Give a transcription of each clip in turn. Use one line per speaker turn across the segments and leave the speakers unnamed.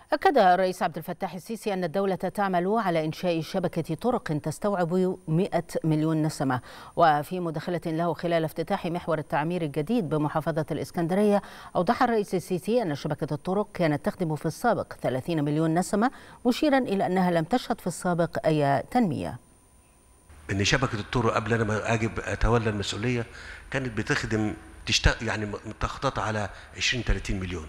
أكد الرئيس عبد الفتاح السيسي أن الدولة تعمل على إنشاء شبكة طرق تستوعب 100 مليون نسمة وفي مداخلة له خلال افتتاح محور التعمير الجديد بمحافظة الإسكندرية أوضح الرئيس السيسي أن شبكة الطرق كانت تخدم في السابق 30 مليون نسمة مشيرا إلى أنها لم تشهد في السابق أي تنمية
ان شبكه الطرق قبل انا ما اجي اتولى المسؤوليه كانت بتخدم تشتغل يعني متخططه على 20 30 مليون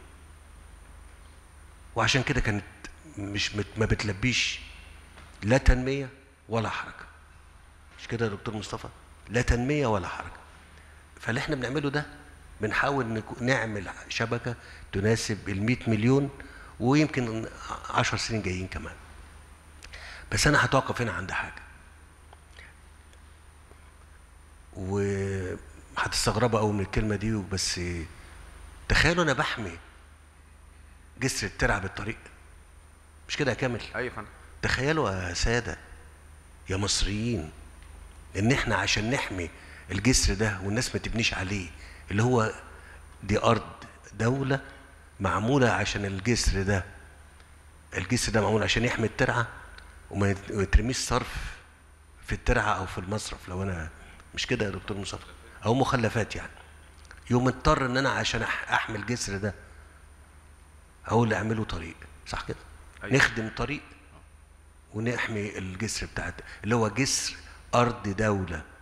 وعشان كده كانت مش مت ما بتلبيش لا تنميه ولا حركه مش كده يا دكتور مصطفى لا تنميه ولا حركه فاللي احنا بنعمله ده بنحاول نعمل شبكه تناسب ال 100 مليون ويمكن 10 سنين جايين كمان بس انا هتوقف هنا عند حاجه وهتستغربوا قوي من الكلمه دي بس تخيلوا انا بحمي جسر الترع بالطريق مش كده يا كامل
ايوه فندم
تخيلوا يا ساده يا مصريين ان احنا عشان نحمي الجسر ده والناس ما تبنيش عليه اللي هو دي ارض دوله معموله عشان الجسر ده الجسر ده معمول عشان يحمي الترعه وما يترميش صرف في الترعه او في المصرف لو انا مش كده يا دكتور مصطفى او مخلفات يعني يوم اضطر ان انا عشان احمي الجسر ده هو اللي اعمله طريق صح كده أيوة. نخدم طريق ونحمي الجسر بتاعت اللي هو جسر ارض دوله